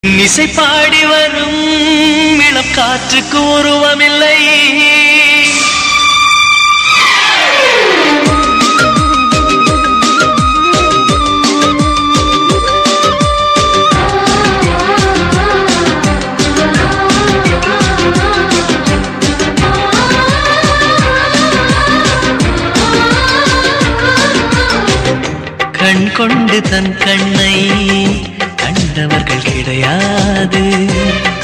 இசை பாடி வரும் இளம் காற்றுக்கு உருவமில்லை கண் கொண்டு தன் கண்ணை கண்டவர்கள் கிடையாது